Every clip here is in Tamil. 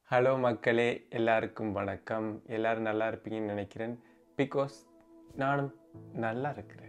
ஹலோ மக்களே எல்லாருக்கும் வணக்கம் எல்லாரும் நல்லா இருப்பீங்கன்னு நினைக்கிறேன் பிகாஸ் நானும் நல்லா இருக்கிறேன்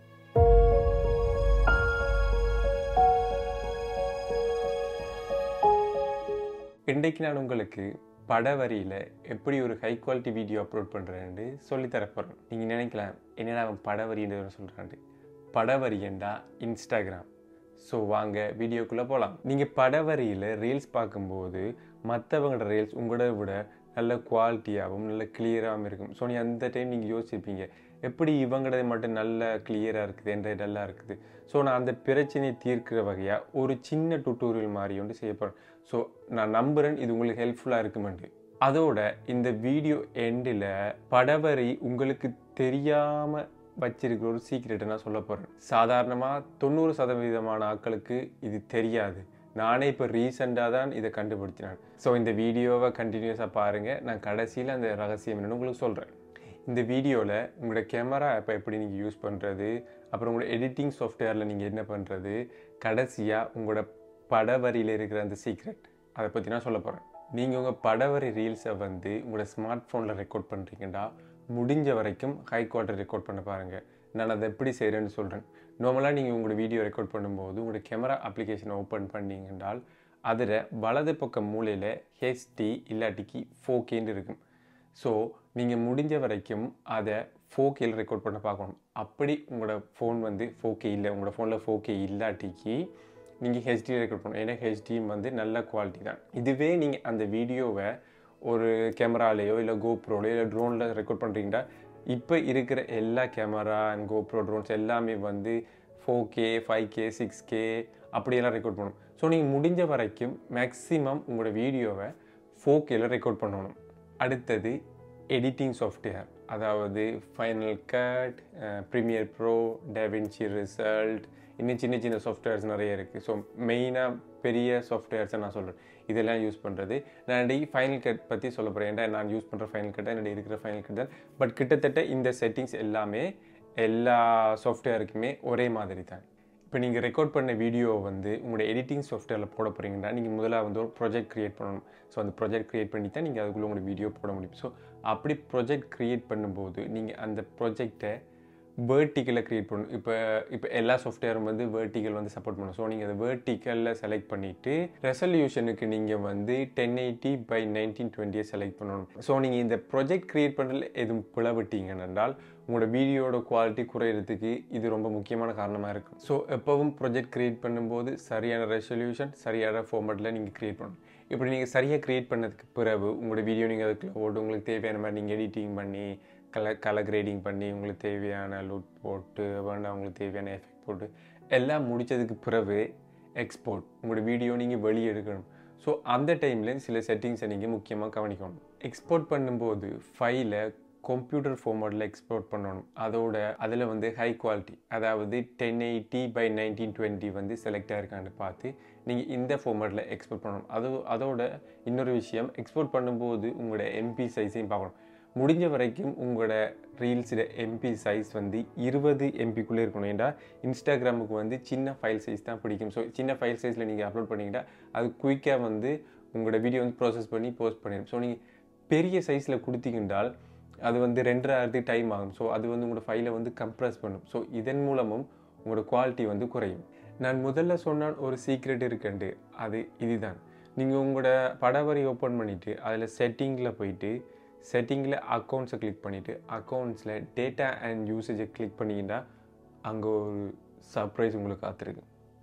இன்றைக்கு நான் உங்களுக்கு படவரியில் எப்படி ஒரு ஹை குவாலிட்டி வீடியோ அப்லோட் பண்ணுறேன்னு சொல்லித்தர போகிறேன் நீங்கள் நினைக்கலாம் என்னடா அவன் படவரின்னு சொல்கிறான்ட்டு படவரியண்டா இன்ஸ்டாகிராம் ஸோ வாங்க வீடியோக்குள்ளே போகலாம் நீங்கள் படவரியில் ரீல்ஸ் பார்க்கும்போது மற்றவங்களோட ரீல்ஸ் உங்களோட விட நல்ல குவாலிட்டியாகவும் நல்ல கிளியராகவும் இருக்கும் ஸோ நீ அந்த டைம் நீங்கள் யோசிப்பீங்க எப்படி இவங்களது மட்டும் நல்ல கிளியராக இருக்குது என்ற நல்லா இருக்குது ஸோ நான் அந்த பிரச்சனையை தீர்க்கிற வகையாக ஒரு சின்ன டுட்டோரியல் மாதிரி ஒன்று செய்ய போகிறேன் ஸோ நான் நம்புகிறேன் இது உங்களுக்கு ஹெல்ப்ஃபுல்லாக இருக்குமெண்டு அதோட இந்த வீடியோ எண்டில் படவரி உங்களுக்கு தெரியாமல் வச்சிருக்கிற ஒரு சீக்ரெட்டை நான் சொல்ல போகிறேன் சாதாரணமாக தொண்ணூறு சதவீதமான ஆட்களுக்கு இது தெரியாது நானே இப்போ ரீசெண்டாக தான் இதை கண்டுபிடிச்சினேன் ஸோ இந்த வீடியோவை கண்டினியூஸாக பாருங்கள் நான் கடைசியில் அந்த ரகசியம் என்னன்னு உங்களுக்கு சொல்கிறேன் இந்த வீடியோவில் உங்களோட கேமரா ஆப்பை எப்படி நீங்கள் யூஸ் பண்ணுறது அப்புறம் உங்களோட எடிட்டிங் சாஃப்ட்வேரில் நீங்கள் என்ன பண்ணுறது கடைசியாக உங்களோட படவரியில் இருக்கிற அந்த சீக்ரெட் அதை பற்றி நான் சொல்ல போகிறேன் நீங்கள் உங்கள் படவரி ரீல்ஸை வந்து உங்களோட ஸ்மார்ட் ஃபோனில் ரெக்கார்ட் பண்ணுறீங்கன்னா முடிஞ்ச வரைக்கும் ஹை குவாலிட்டி ரெக்கார்ட் பண்ண பாருங்கள் நான் அதை எப்படி செய்கிறேன்னு சொல்கிறேன் நார்மலாக நீங்கள் உங்களோட வீடியோ ரெக்கார்ட் பண்ணும்போது உங்களோட கேமரா அப்ளிகேஷனை ஓப்பன் பண்ணீங்கன்றால் அதில் வலது பக்கம் மூலையில் ஹெச்டி இல்லாட்டிக்கு ஃபோகேன்னு இருக்கும் ஸோ நீங்கள் முடிஞ்ச வரைக்கும் அதை ஃபோகேயில் ரெக்கார்ட் பண்ண பார்க்கணும் அப்படி உங்களோட ஃபோன் வந்து ஃபோகே இல்லை உங்களோட ஃபோனில் ஃபோகே இல்லாட்டிக்கு நீங்கள் ஹெச்டி ரெக்கார்ட் பண்ணணும் ஏன்னா ஹெச்டியும் வந்து நல்ல குவாலிட்டி தான் இதுவே நீங்கள் அந்த வீடியோவை ஒரு கேமராலேயோ இல்லை கோப்ரோலையோ இல்லை ட்ரோனில் ரெக்கார்ட் பண்ணுறீங்கன்னா இப்போ இருக்கிற எல்லா கேமரா அண்ட் கோப்ரோ ட்ரோன்ஸ் எல்லாமே வந்து four K five K six K அப்படியெல்லாம் ரெக்கார்ட் பண்ணணும் ஸோ நீங்கள் முடிஞ்ச வரைக்கும் மேக்ஸிமம் உங்களோட வீடியோவை ஃபோர் கேல ரெக்கார்ட் பண்ணணும் அடுத்தது எடிட்டிங் சாஃப்ட்வேர் அதாவது Final Cut Premiere Pro DaVinci Resolve இன்னும் சின்ன சின்ன சாஃப்ட்வேர்ஸ் நிறைய இருக்குது ஸோ மெயினாக பெரிய சாஃப்ட்வேர்ஸை நான் சொல்கிறேன் இதெல்லாம் யூஸ் பண்ணுறது நான் இன்றைக்கி ஃபைனல் கட் பற்றி சொல்ல போகிறேன் ஏன்டா நான் யூஸ் பண்ணுற ஃபைனல் கட் தான் என்னுடைய இருக்கிற ஃபைனல் கட் தான் பட் கிட்டத்தட்ட இந்த செட்டிங்ஸ் எல்லாமே எல்லா சாஃப்ட்வேருக்குமே ஒரே மாதிரி தான் இப்போ நீங்கள் ரெக்கார்ட் பண்ண வீடியோ வந்து உங்களோட எடிட்டிங் சாஃப்ட்வேரில் போட போகிறீங்கன்னா நீங்கள் முதல்ல வந்து ஒரு ப்ராஜெக்ட் க்ரியேட் பண்ணணும் ஸோ அந்த ப்ராஜெக்ட் க்ரியேட் பண்ணி தான் நீங்கள் அதுக்குள்ளே உங்களோட வீடியோ போட முடியும் ஸோ அப்படி ப்ராஜெக்ட் க்ரியேட் பண்ணும்போது நீங்கள் அந்த ப்ராஜெக்டை வேர்ட்டிக்கலில் க்ரியேட் பண்ணணும் இப்போ இப்போ எல்லா சாஃப்ட்வேரும் வந்து வேர்ட்டிக்கல் வந்து சப்போர்ட் பண்ணும் ஸோ நீங்கள் அதை வேர்ட்டிக்கலில் செலக்ட் பண்ணிவிட்டு ரெசல்யூஷனுக்கு நீங்கள் வந்து டென் எயிட்டி பை நைன்டீன் டுவெண்ட்டியை செலக்ட் பண்ணணும் ஸோ நீங்கள் இந்த ப்ராஜெக்ட் க்ரியேட் பண்ணுறதுல எதுவும் பிளவிட்டீங்க என்றால் உங்களோட வீடியோட குவாலிட்டி குறையிறதுக்கு இது ரொம்ப முக்கியமான காரணமாக இருக்கும் ஸோ எப்போவும் ப்ராஜெக்ட் க்ரியேட் பண்ணும்போது சரியான ரெசல்யூஷன் சரியான ஃபார்மேட்டில் நீங்கள் க்ரியேட் பண்ணணும் இப்படி நீங்கள் சரியாக க்ரியேட் பண்ணதுக்கு பிறகு உங்களோட வீடியோ நீங்கள் அதுக்குள்ள ஓட்டு உங்களுக்கு தேவையான மாதிரி நீங்கள் எடிட்டிங் பண்ணி கலர் கலர் கிரேடிங் பண்ணி உங்களுக்கு தேவையான லுட் போட்டு வேண்டாம் உங்களுக்கு தேவையான எஃபெக்ட் போட்டு எல்லாம் முடித்ததுக்கு பிறகு எக்ஸ்போர்ட் உங்களோட வீடியோ நீங்கள் வெளியே எடுக்கணும் ஸோ அந்த டைமில் சில செட்டிங்ஸை நீங்கள் முக்கியமாக கவனிக்கணும் எக்ஸ்போர்ட் பண்ணும்போது ஃபைலை கம்ப்யூட்டர் ஃபார்மேட்டில் எக்ஸ்போர்ட் பண்ணணும் அதோட அதில் வந்து ஹை குவாலிட்டி அதாவது ten eighty by nineteen twenty வந்து செலக்ட் ஆயிருக்கான்னு பார்த்து நீங்கள் இந்த ஃபார்மேட்டில் எக்ஸ்போர்ட் பண்ணணும் அது அதோட இன்னொரு விஷயம் எக்ஸ்போர்ட் பண்ணும்போது உங்களோட எம்பி சைஸையும் பார்க்கணும் முடிஞ்ச வரைக்கும் உங்களோட ரீல்ஸோட எம்பி சைஸ் வந்து இருபது எம்பிக்குள்ளே இருக்கணும் ஏன்டா இன்ஸ்டாகிராமுக்கு வந்து சின்ன ஃபைல் சைஸ் தான் பிடிக்கும் ஸோ சின்ன ஃபைல் சைஸில் நீங்கள் அப்லோட் பண்ணிக்கிட்டால் அது குயிக்காக வந்து உங்களோட வீடியோ வந்து ப்ராசஸ் பண்ணி போஸ்ட் பண்ணிடும் ஸோ நீங்கள் பெரிய சைஸில் கொடுத்தீங்கன்றால் அது வந்து ரெண்டரை ஆகிறதுக்கு டைம் ஆகும் ஸோ அது வந்து உங்களோட ஃபைலை வந்து கம்ப்ரஸ் பண்ணும் ஸோ இதன் மூலமும் உங்களோட குவாலிட்டி வந்து குறையும் நான் முதல்ல சொன்னால் ஒரு சீக்ரெட் இருக்குண்டு அது இதுதான் நீங்கள் உங்களோட படவரி ஓப்பன் பண்ணிவிட்டு அதில் செட்டிங்கில் போயிட்டு செட்டிங்கில் அக்கௌண்ட்ஸை கிளிக் பண்ணிவிட்டு அக்கௌண்ட்ஸில் டேட்டா அண்ட் யூசேஜை கிளிக் பண்ணிங்கன்னா அங்கே ஒரு சர்ப்ரைஸ் உங்களுக்கு காத்திருக்கு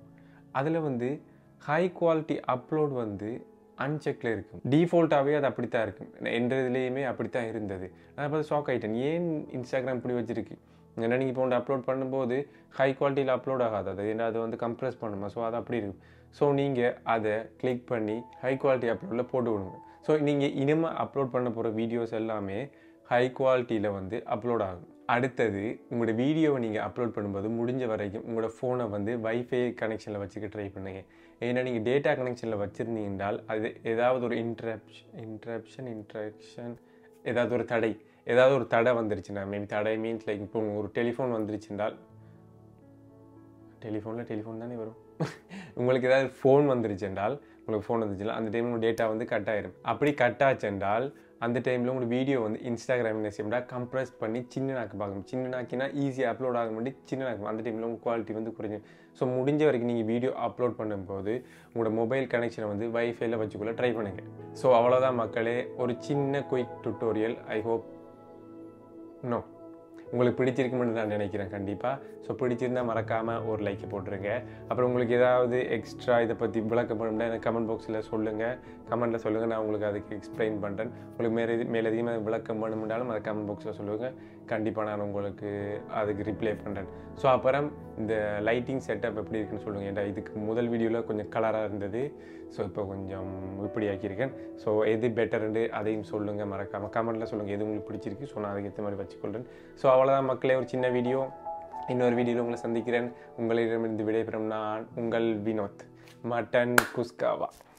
அதில் வந்து ஹை குவாலிட்டி அப்லோட் வந்து அன்செக்கில் இருக்கும் டிஃபால்ட்டாகவே அது அப்படி தான் இருக்கும் எந்த இதுலேயுமே அப்படி தான் இருந்தது நான் பார்த்து ஷாக் ஆகிட்டேன் ஏன் இன்ஸ்டாகிராம் இப்படி வச்சுருக்கு ஏன்னா நீங்கள் இப்போ ஒன்று அப்லோட் பண்ணும்போது ஹை குவாலிட்டியில் அப்லோட் ஆகாது அது ஏன்னா அது வந்து கம்ப்ரெஸ் பண்ணுமா ஸோ அது அப்படி இருக்கும் ஸோ நீங்கள் அதை கிளிக் பண்ணி ஹை குவாலிட்டி அப்லோடில் போட்டு விடுங்க ஸோ நீங்கள் இனிமேல் அப்லோட் பண்ண போகிற வீடியோஸ் எல்லாமே ஹை குவாலிட்டியில் வந்து அப்லோட் ஆகும் அடுத்தது உங்களோட வீடியோவை நீங்கள் அப்லோட் பண்ணும்போது முடிஞ்ச வரைக்கும் உங்களோட ஃபோனை வந்து வைஃபை கனெக்ஷனில் வச்சுக்க ட்ரை பண்ணுங்க ஏன்னா நீங்கள் டேட்டா கனெக்ஷனில் வச்சுருந்தீங்கன்றால் அது ஏதாவது ஒரு இன்ட்ரப்ஷன் இன்ட்ரப்ஷன் இன்ட்ரக்ஷன் ஏதாவது ஒரு தடை ஏதாவது ஒரு தடை வந்துருச்சுன்னா மேபி தடை மீன்ஸ் லைக் இப்போ ஒரு டெலிஃபோன் வந்துருச்சுன்றால் டெலிஃபோனில் டெலிஃபோன் தானே வரும் உங்களுக்கு ஏதாவது ஃபோன் வந்துருச்சு என்றால் உங்களுக்கு ஃபோன் வந்துச்சுன்னா அந்த டைமில் டேட்டா வந்து கட் ஆயிரும் அப்படி கட் ஆச்சென்றால் அந்த டைமில் உங்களோட வீடியோ வந்து இன்ஸ்டாகிராம் என்ன செய்யணும்னா கம்ப்ரஸ் பண்ணி சின்னனாக்க பார்க்கணும் சின்னனாக்கினா ஈஸியாக அப்லோட் ஆக முடியும் சின்னனாக்கும் அந்த டைமில் உங்கள் குவாலிட்டி வந்து குறைஞ்சிடும் ஸோ முடிஞ்ச வரைக்கும் நீங்கள் வீடியோ அப்லோட் பண்ணும்போது உங்களோட மொபைல் கனெக்ஷனை வந்து வைஃபைல வச்சுக்கொள்ள ட்ரை பண்ணுங்கள் ஸோ அவ்வளோதான் மக்களே ஒரு சின்ன quick tutorial I hope no உங்களுக்கு பிடிச்சிருக்குமென்னு நான் நினைக்கிறேன் கண்டிப்பாக ஸோ பிடிச்சிருந்தா மறக்காமல் ஒரு லைக் போட்டுருங்க அப்புறம் உங்களுக்கு ஏதாவது எக்ஸ்ட்ரா இதை பற்றி விளக்கப்படணும்னா எனக்கு கமெண்ட் பாக்ஸில் சொல்லுங்கள் கமெண்ட்டில் சொல்லுங்கள் நான் உங்களுக்கு அதுக்கு எக்ஸ்பிளைன் பண்ணுறேன் உங்களுக்கு மேலே மேலதிகமாக விளக்கம் வேணும்னாலும் அதை கமெண்ட் பாக்ஸில் சொல்லுங்கள் கண்டிப்பாக நான் உங்களுக்கு அதுக்கு ரிப்ளை பண்ணுறேன் ஸோ அப்புறம் இந்த லைட்டிங் செட்டப் எப்படி இருக்குன்னு சொல்லுங்கள் ஏன்டா இதுக்கு முதல் வீடியோவில் கொஞ்சம் கலராக இருந்தது ஸோ இப்போ கொஞ்சம் இப்படி ஆக்கியிருக்கேன் ஸோ எது பெட்டர்ண்டு அதையும் சொல்லுங்கள் மறக்காமல் கமெண்ட்டில் சொல்லுங்கள் எது உங்களுக்கு பிடிச்சிருக்கு ஸோ நான் அதுக்கேற்ற மாதிரி வச்சுக்கொள்கிறேன் ஸோ அவ்வளோதான் மக்களே ஒரு சின்ன வீடியோ இன்னொரு வீடியோவில் உங்களை சந்திக்கிறேன் உங்களிடமிருந்து விடைபெறும் நான் உங்கள் வினோத் மட்டன் குஸ்காவா